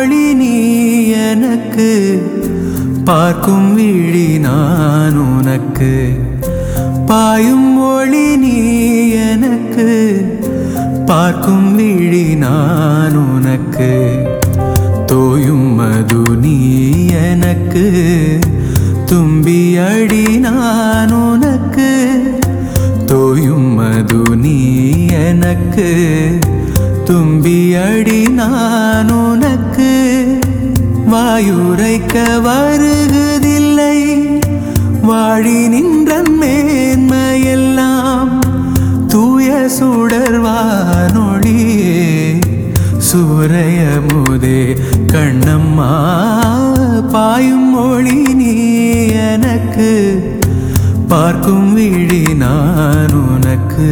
ஒளி நீ எனக்கு பார்க்கும் விழி நான் உனக்கு பாயும் ஒளி நீ எனக்கு பார்க்கும் விழி நான் உனக்கு தோயும் மது நீ எனக்கு தும்பி அடி நான் உனக்கு தோயும் மது நீ எனக்கு தும்பி அடி நான் உனக்கு வாயுரைக்க வருகுதில்லை வாழி நின்றன் மேன்மையெல்லாம் தூய சுடர்வானொழியே சூரையமுதே கண்ணம்மா பாயும் மொழி நீ எனக்கு பார்க்கும் விழி நான் உனக்கு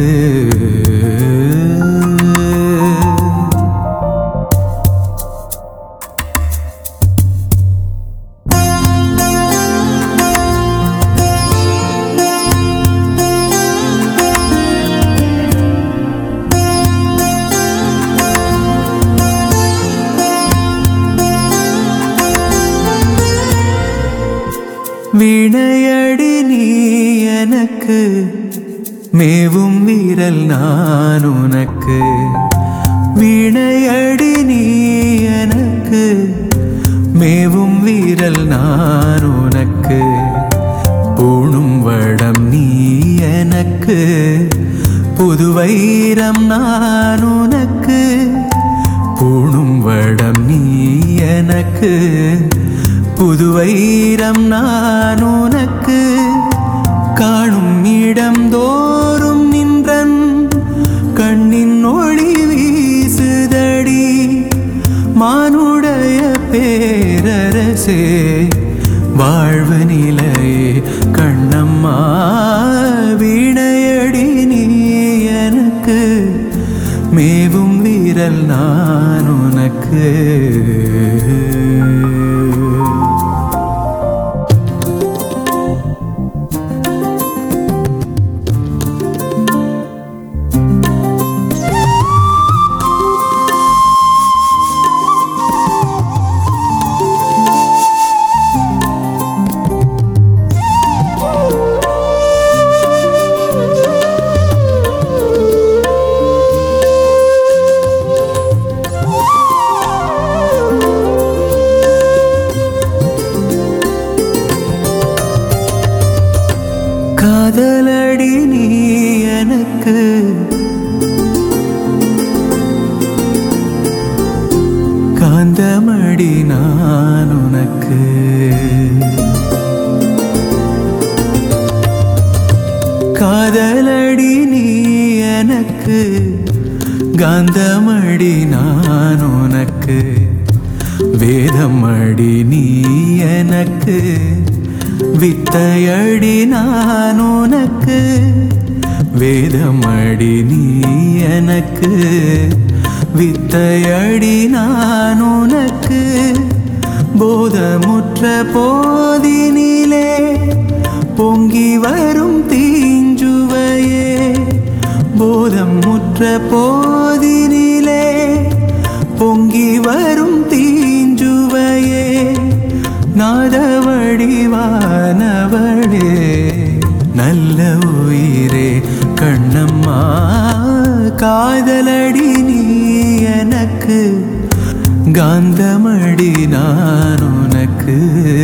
வீணையடி நீ எனக்கு மேவும் வீரல் நான் உனக்கு வீணையடி நீ எனக்கு மேவும் வீரல் நான் உனக்கு பூணும் வடம் நீ எனக்கு புது வைரம் நான் உனக்கு பூணும் வடம் நீ எனக்கு புது வைரம் நான் உனக்கு காணும் இடம் தோறும் நின்றன் கண்ணின் ஒளி வீசுதடி மானுடைய பேரரசே வாழ்வு நிலையே கண்ணம்மா வீணையடி நீ எனக்கு மேவும் வீரல் நான் உனக்கு காதலடி நீ எனக்கு காந்தமடி நான் உனக்கு காதலடி நீ எனக்கு காந்தமடி நான் உனக்கு வேதமடி நீ எனக்கு வித்தையடி நான் உனக்கு வேதமடி நீ எனக்கு வித்தையடி நான் உனக்கு போதமுற்ற போதினிலே பொங்கி வரும் தீஞ்சுவையே போதம் முற்ற போதினிலே பொங்கி வரும் தீஞ்சுவையே நாத வடிவானவளே நல்ல உயிரே கண்ணம்மா காதலடி நீ எனக்கு காந்தமடி நான் உனக்கு